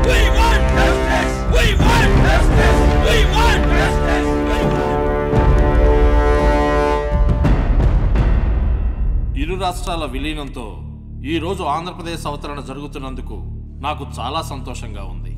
We want justice. We want justice. We want justice. We want ఇరు రాష్ట్రాల విలీనంతో ఈ రోజు ఆంధ్రప్రదేశ్ అవతరణ జరుగుతున్నందుకు నాకు చాలా సంతోషంగా ఉంది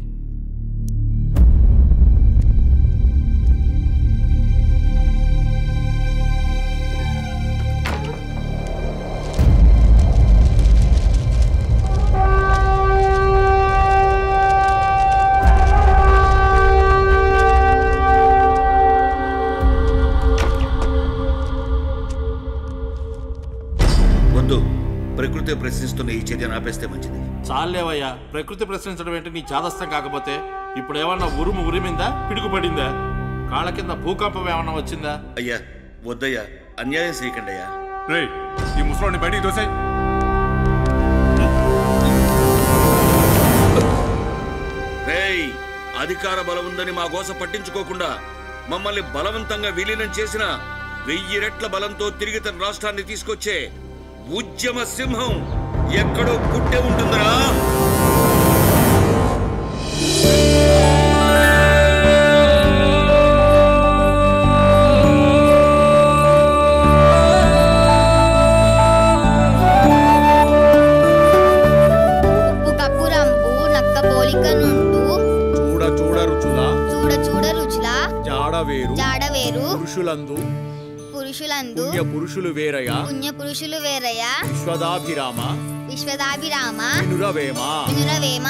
వద్దు ప్రకృతి ప్రశ్నిస్తున్న ఈ చర్యను ఆపేస్తే మంచిది చాలేవయ్యా ప్రకృతి ప్రశ్నించడం ఏంటి నీ చాదస్తం కాకపోతే ఇప్పుడు ఏమన్నా ఉరుము ఉరిమిందా పిడుగు పడిందా కాళ్ళ కింద భూకంపం ఏమన్నా వచ్చిందా అయ్యా వద్దయ్యా అన్యాయం చేయకండి అయ్యా రే ఈ ముసలోని బయటికి దోసాయి రేయ్ అధికార బలం ఉందని మా గోస పట్టించుకోకుండా మమ్మల్ని బలవంతంగా విలీనం చేసిన వెయ్యి రెట్ల బలంతో తిరిగి తన రాష్ట్రాన్ని తీసుకొచ్చే ఉద్యమ సింహం ఎక్కడో పుట్టే ఉంటుందిరా ఉప్పు కప్పు రంపు నక్క పోలిక నుండు చూడ చూడ రుచుల చూడ చూడ రుచుల జాడ వేరు జాడ వేరు పురుషులందు పురుషులందు పుణ్య పురుషులు వేరయ పుణ్య పురుషులు వేరయ విశ్వదాభిరామ విశ్వదాభిరామ వినురవేమ వినురవేమ